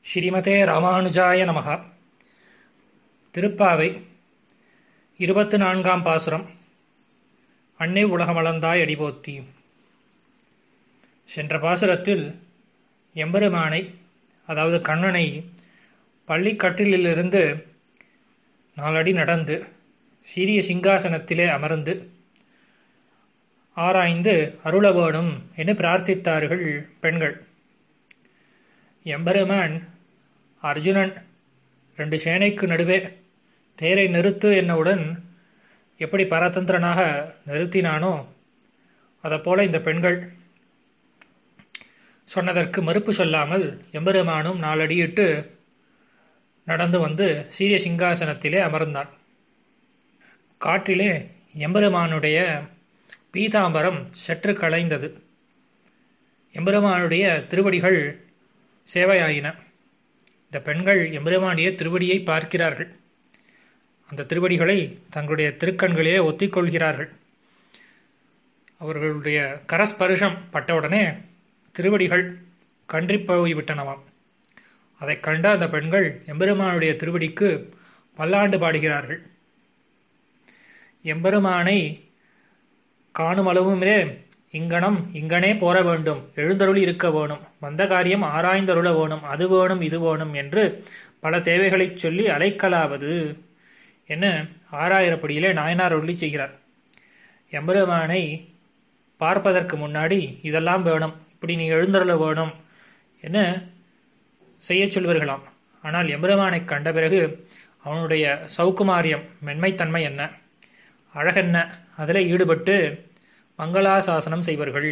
ஸ்ரீமதே ராமானுஜாய நமக திருப்பாவை இருபத்து நான்காம் பாசுரம் அன்னை உலகமளந்தாய் அடிபோத்தி சென்ற பாசுரத்தில் எம்பெருமானை அதாவது கண்ணனை பள்ளிக்கட்டிலிருந்து நாலடி நடந்து சீரிய சிங்காசனத்திலே அமர்ந்து ஆராய்ந்து அருள வேணும் என்று பிரார்த்தித்தார்கள் பெண்கள் எம்பெருமான் அர்ஜுனன் ரெண்டு சேனைக்கு நடுவே தேரை நிறுத்து என்னவுடன் எப்படி பரதந்திரனாக நிறுத்தினானோ அதைப்போல இந்த பெண்கள் சொன்னதற்கு மறுப்பு சொல்லாமல் எம்பெருமானும் நாலடியிட்டு நடந்து வந்து சீரிய சிங்காசனத்திலே அமர்ந்தான் காற்றிலே எம்பெருமானுடைய பீதாம்பரம் சற்று களைந்தது எம்பெருமானுடைய திருவடிகள் சேவையாயின இந்த பெண்கள் எம்பெருமானுடைய திருவடியை பார்க்கிறார்கள் அந்த திருவடிகளை தங்களுடைய திருக்கண்களிலே ஒத்திக்கொள்கிறார்கள் அவர்களுடைய கரஸ்பர்ஷம் பட்டவுடனே திருவடிகள் கன்றி போய்விட்டனவாம் அதைக் கண்ட அந்த பெண்கள் எம்பெருமானுடைய திருவடிக்கு பல்லாண்டு பாடுகிறார்கள் எம்பெருமானை காணும் அளவுமே இங்கனம் இங்கனே போற வேண்டும் எழுந்தருளி இருக்க வேணும் வந்த காரியம் ஆராய்ந்தருள வேணும் அது வேணும் இது வேணும் என்று பல தேவைகளைச் சொல்லி அலைக்கலாவது என ஆறாயிரப்படியிலே நாயனார் ஒள்ளி செய்கிறார் எம்பெருமானை பார்ப்பதற்கு முன்னாடி இதெல்லாம் வேணும் இப்படி நீ எழுந்தருள வேணும் என செய்ய சொல்வர்களாம் ஆனால் எம்பெருமானை கண்ட பிறகு அவனுடைய சௌக்குமாரியம் மென்மைத்தன்மை என்ன அழகென்ன அதில் ஈடுபட்டு மங்களாசாசனம் செய்வார்கள்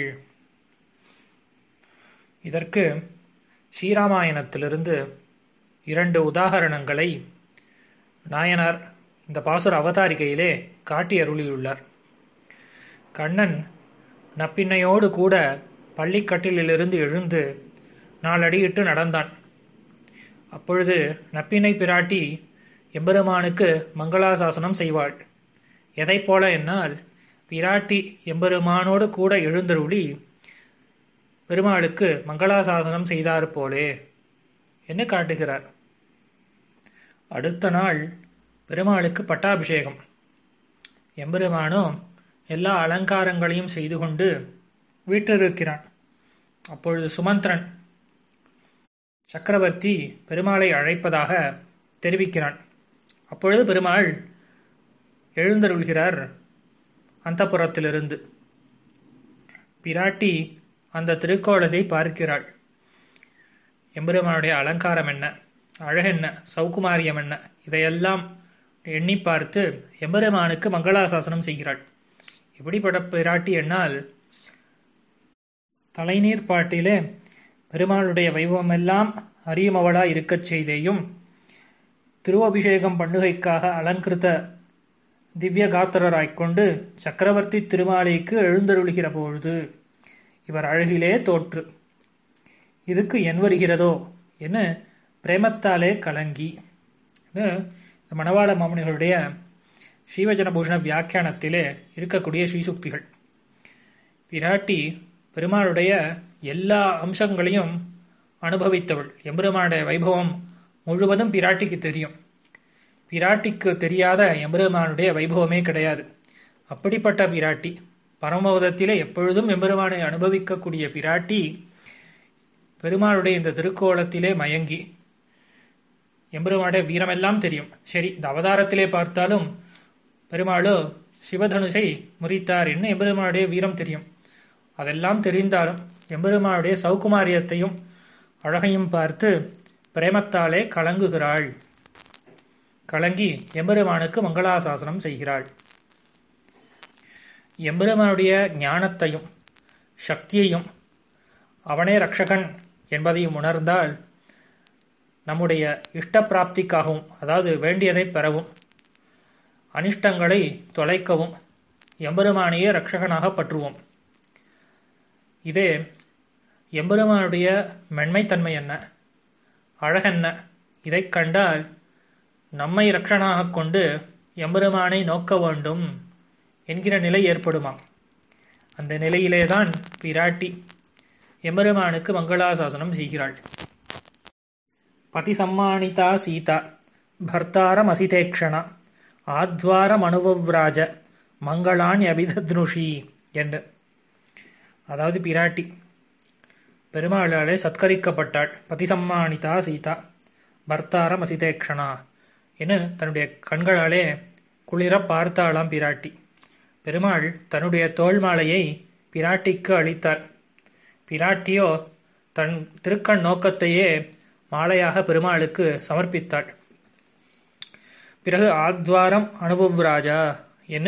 இதற்கு ஸ்ரீராமாயணத்திலிருந்து இரண்டு உதாகரணங்களை நாயனார் இந்த பாசுர அவதாரிகையிலே காட்டி அருளியுள்ளார் கண்ணன் நப்பின்னையோடு கூட பள்ளிக்கட்டிலிருந்து எழுந்து நாலடியிட்டு நடந்தான் அப்பொழுது நப்பினை பிராட்டி எம்பெருமானுக்கு மங்களாசாசனம் செய்வாள் எதை போல என்னால் பிராட்டி எம்பெருமானோடு கூட எழுந்தருளி பெருமாளுக்கு மங்களாசாசனம் செய்தார் போலே என்று காட்டுகிறார் அடுத்த நாள் பெருமாளுக்கு பட்டாபிஷேகம் எம்பெருமானோ எல்லா அலங்காரங்களையும் செய்து கொண்டு வீட்டிருக்கிறான் அப்பொழுது சுமந்திரன் சக்கரவர்த்தி பெருமாளை அழைப்பதாக தெரிவிக்கிறான் அப்பொழுது பெருமாள் எழுந்தருள்கிறார் அந்த புறத்திலிருந்து பிராட்டி அந்த திருக்கோலத்தை பார்க்கிறாள் எம்பெருமானுடைய அலங்காரம் என்ன அழகென்ன சௌகுமாரியம் என்ன இதையெல்லாம் எண்ணி பார்த்து எம்பெருமானுக்கு மங்களாசாசனம் செய்கிறாள் இப்படிப்பட்ட பிராட்டி என்னால் தலைநீர் பாட்டிலே பெருமாளுடைய வைபவமெல்லாம் அறியுமவளா இருக்கச் செய்தேயும் திருவபிஷேகம் பண்ணுகைக்காக அலங்கிருத்த திவ்ய காத்திரராய்க்கொண்டு சக்கரவர்த்தி திருமாலைக்கு எழுந்தருளுகிற பொழுது இவர் அழகிலே தோற்று இதுக்கு என் வருகிறதோ என பிரேமத்தாலே கலங்கி இந்த மணவாள மாமனிகளுடைய ஸ்ரீவஜனபூஷண வியாக்கியானத்திலே இருக்கக்கூடிய ஸ்ரீசுக்திகள் பிராட்டி பெருமாளுடைய எல்லா அம்சங்களையும் அனுபவித்தவள் எம்பெருமானுடைய வைபவம் முழுவதும் பிராட்டிக்கு தெரியும் பிராட்டிக்கு தெரியாத எம்பெருமானுடைய வைபவமே கிடையாது அப்படிப்பட்ட பிராட்டி பரமபதத்திலே எப்பொழுதும் எம்பெருமானை அனுபவிக்கக்கூடிய பிராட்டி பெருமாளுடைய இந்த திருக்கோலத்திலே மயங்கி எம்பெருமானுடைய வீரமெல்லாம் தெரியும் சரி இந்த அவதாரத்திலே பார்த்தாலும் பெருமாளோ சிவதனுசை முறித்தார் என்ன எம்பெருமானுடைய வீரம் தெரியும் அதெல்லாம் தெரிந்தாலும் எம்பெருமானுடைய சௌகுமாரியத்தையும் அழகையும் பார்த்து பிரேமத்தாலே கலங்குகிறாள் கலங்கி எம்பெருமானுக்கு மங்களாசாசனம் செய்கிறாள் எம்பெருமானுடைய ஞானத்தையும் சக்தியையும் அவனே ரக்ஷகன் என்பதையும் உணர்ந்தால் நம்முடைய இஷ்ட பிராப்திக்காகவும் அதாவது வேண்டியதை பெறவும் அனிஷ்டங்களை தொலைக்கவும் எம்பெருமானையே ரக்ஷகனாக பற்றுவோம் இதே எம்பெருமானுடைய மென்மைத்தன்மை என்ன அழகென்ன இதைக் கண்டால் நம்மை ரக்ஷனாக கொண்டு எம்பெருமானை நோக்க வேண்டும் என்கிற நிலை ஏற்படுமாம் அந்த நிலையிலேதான் பிராட்டி எம்பெருமானுக்கு மங்களாசாசனம் செய்கிறாள் பதிசம்மானிதா சீதா பர்த்தாரமசிதேக்ஷணா ஆத்வாரமனுவவ்ராஜ மங்களான் அபிதத்னுஷி என்று அதாவது பிராட்டி பெருமாளாலே சத்கரிக்கப்பட்டாள் பதிசம்மானிதா சீதா பர்த்தாரம் அசிதேக்ஷணா என தன்னுடைய கண்களாலே குளிர பார்த்தாளாம் பிராட்டி பெருமாள் தன்னுடைய தோல் மாலையை பிராட்டிக்கு அளித்தார் பிராட்டியோ தன் திருக்கண் நோக்கத்தையே மாலையாக பெருமாளுக்கு சமர்ப்பித்தாள் பிறகு ஆத்வாரம் அனுபவராஜா என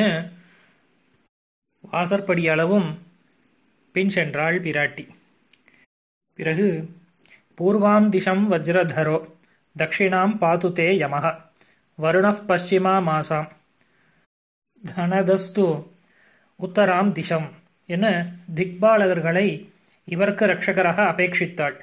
வாசற்படி அளவும் பின் சென்றாள் பிராட்டி பிறகு பூர்வாம் திசம் வஜ்ரதரோ தட்சிணாம் பாதுதே யமஹ வருணः பశ్చిமா மாசாம் தனதஸ்து உத்தராம் திசம் என திக்பாலகர்களை இவர்க்கு ரட்சகராக அபேட்சித்தாள்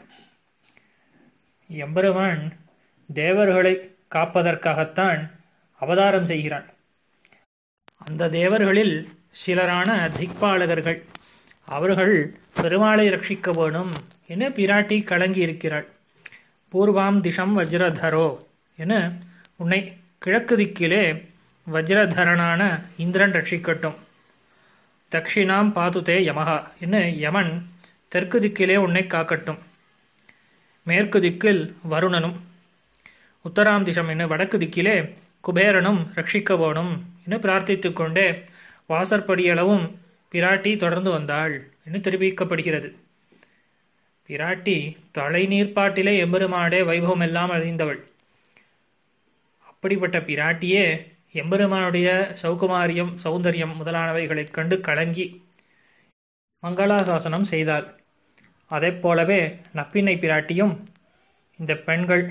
எம்பெருமான் தேவர்களை காப்பதற்காகத்தான் அவதாரம் செய்கிறான் அந்த தேவர்களில் சிலரான திக்பாலகர்கள் அவர்கள் பெருமாளை ரட்சிக்க வேணும் என பிராட்டி கலங்கி இருக்கிறாள் பூர்வாம் திசம் வஜ்ரதரோ என உன்னை கிழக்கு திக்கிலே வஜ்ரதரனான இந்திரன் ரட்சிக்கட்டும் தக்ஷிணாம் பாதுதே யமஹா என்ன யமன் தெற்கு திக்கிலே உன்னை காக்கட்டும் மேற்கு திக்கில் வருணனும் உத்தராம் திசம் என்ன வடக்கு திக்கிலே குபேரனும் ரட்சிக்க வேணும் என பிரார்த்தித்துக் கொண்டே வாசற்படியளவும் பிராட்டி தொடர்ந்து வந்தாள் என்று தெரிவிக்கப்படுகிறது பிராட்டி தலை நீர்ப்பாட்டிலே எம்பெருமாடே வைபவம் எல்லாம் அறிந்தவள் அப்படிப்பட்ட பிராட்டியே எம்பெருமானுடைய சௌகுமாரியம் சௌந்தரியம் முதலானவைகளைக் கண்டு கலங்கி மங்களாசாசனம் செய்தாள் அதைப் போலவே நப்பின்னை பிராட்டியும் இந்த பெண்கள்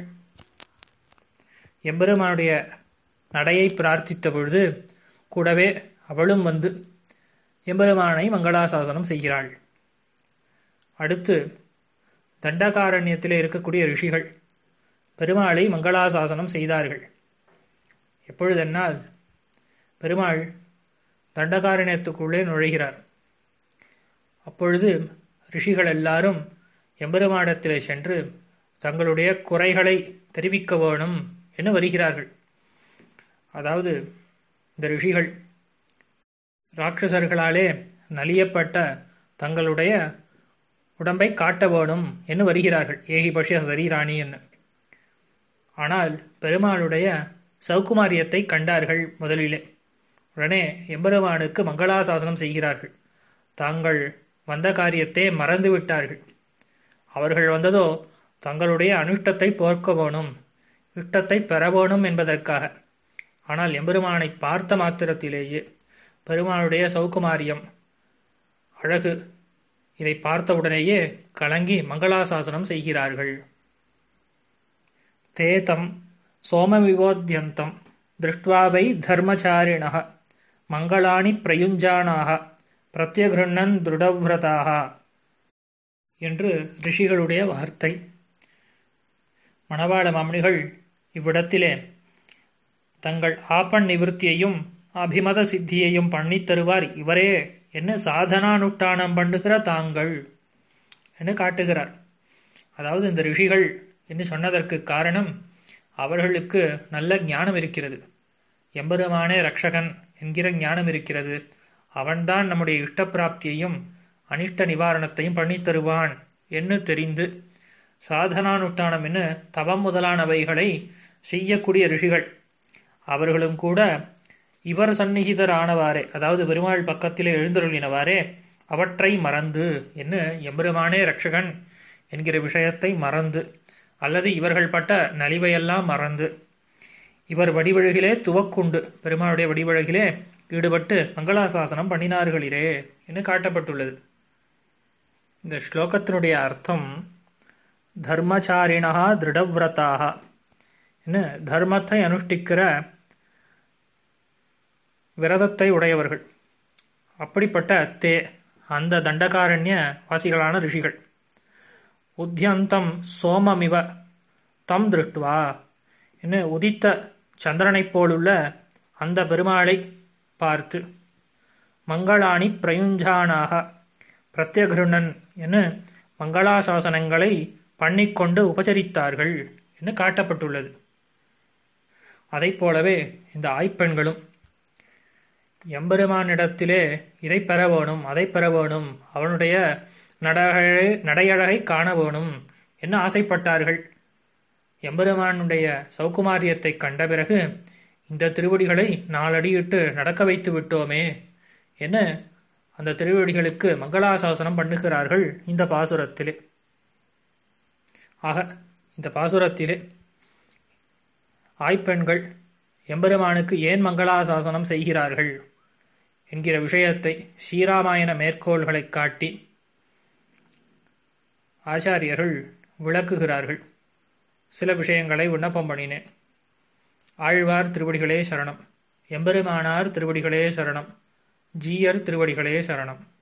எம்பெருமானுடைய நடையை பிரார்த்தித்த பொழுது கூடவே அவளும் வந்து எம்பெருமானை மங்களாசாசனம் செய்கிறாள் அடுத்து தண்டகாரண்யத்திலே இருக்கக்கூடிய ரிஷிகள் பெருமாளை மங்களாசாசனம் செய்தார்கள் எப்பொழுதென்னால் பெருமாள் தண்டகாரண்யத்துக்குள்ளே நுழைகிறார் அப்பொழுது ரிஷிகள் எல்லாரும் எம்பெருமாடத்திலே சென்று தங்களுடைய குறைகளை தெரிவிக்க வேணும் என வருகிறார்கள் அதாவது இந்த ரிஷிகள் ராட்சசர்களாலே நலியப்பட்ட தங்களுடைய உடம்பை காட்ட வேணும் என்று வருகிறார்கள் ஏகி பஷ்ய சரீராணி என்று ஆனால் பெருமாளுடைய சௌகுமாரியத்தை கண்டார்கள் முதலிலே உடனே எம்பெருமானுக்கு மங்களாசாசனம் செய்கிறார்கள் தாங்கள் வந்த காரியத்தை மறந்து விட்டார்கள் அவர்கள் வந்ததோ தங்களுடைய அனுஷ்டத்தை போர்க்க வேணும் இஷ்டத்தை பெற வேணும் என்பதற்காக ஆனால் எம்பெருமானை பார்த்த மாத்திரத்திலேயே பெருமானுடைய சௌகுமாரியம் அழகு இதை பார்த்தவுடனேயே கலங்கி மங்களாசாசனம் செய்கிறார்கள் தேதம் சோமவிவோத்யந்தம் திருஷ்டுவா வை தர்மச்சாரிண மங்களாணி பிரயுஞ்சானாக பிரத்யகிருண்ணன் திருடவிரதாக என்று ரிஷிகளுடைய வார்த்தை மணவாள மாமணிகள் இவ்விடத்திலே தங்கள் ஆப்பண் நிவிருத்தியையும் அபிமத சித்தியையும் பண்ணித் தருவார் இவரே என்ன சாதனானுஷ்டானம் பண்ணுகிற தாங்கள் என்று காட்டுகிறார் அதாவது இந்த ரிஷிகள் என்று சொன்னதற்கு காரணம் அவர்களுக்கு நல்ல ஞானம் இருக்கிறது எம்பெருமானே ரக்ஷகன் என்கிற ஞானம் இருக்கிறது அவன்தான் நம்முடைய இஷ்டப்பிராப்தியையும் அனிஷ்ட நிவாரணத்தையும் பண்ணித் தருவான் என்று தெரிந்து சாதனானுஷ்டானம் என்ன தவம் முதலானவைகளை செய்யக்கூடிய ரிஷிகள் அவர்களும் கூட இவர் சந்நிகிதரானவாறே அதாவது பெருமாள் பக்கத்திலே எழுந்தருளினவாறே அவற்றை மறந்து என்ன எம்பெருமானே ரட்சகன் என்கிற விஷயத்தை மறந்து அல்லது இவர்கள் பட்ட நலிவையெல்லாம் மறந்து இவர் வடிவழகிலே துவக்குண்டு பெருமாளுடைய வடிவழகிலே ஈடுபட்டு மங்களாசாசனம் பண்ணினார்களிரே என்று காட்டப்பட்டுள்ளது இந்த ஸ்லோகத்தினுடைய அர்த்தம் தர்மச்சாரிணா திருடவிரதாக என்ன தர்மத்தை அனுஷ்டிக்கிற விரதத்தை உடையவர்கள் அப்படிப்பட்ட தே அந்த தண்டகாரண்ய வாசிகளான ரிஷிகள் உத்தியந்தம் சோமமிவ தம் திருஷ்டுவா என்ன உதித்த சந்திரனைப் போலுள்ள அந்த பெருமாளை பார்த்து மங்களாணி பிரயுஞ்சானாக பிரத்யகிருணன் என மங்களாசாசனங்களை பண்ணிக்கொண்டு உபசரித்தார்கள் என்று காட்டப்பட்டுள்ளது அதைப் போலவே இந்த ஆய்ப்பெண்களும் எம்பெருமானிடத்திலே இதை பெற வேணும் அதை பெற வேணும் அவனுடைய நடகழை நடையழகை காண வேணும் என்ன ஆசைப்பட்டார்கள் எம்பெருமானுடைய சௌகுமாரியத்தை கண்ட பிறகு இந்த திருவடிகளை நாலடியிட்டு நடக்க வைத்து விட்டோமே என அந்த திருவடிகளுக்கு மங்களாசாசனம் பண்ணுகிறார்கள் இந்த பாசுரத்திலே ஆக இந்த பாசுரத்திலே ஆய்ப்பெண்கள் எம்பெருமானுக்கு ஏன் மங்களாசாசனம் செய்கிறார்கள் என்கிற விஷயத்தை ஸ்ரீராமாயண மேற்கோள்களைக் காட்டி ஆச்சாரியர்கள் விளக்குகிறார்கள் சில விஷயங்களை விண்ணப்பம் பண்ணினேன் ஆழ்வார் திருவடிகளே சரணம் எம்பெருமானார் திருவடிகளே சரணம் ஜீயர் திருவடிகளே சரணம்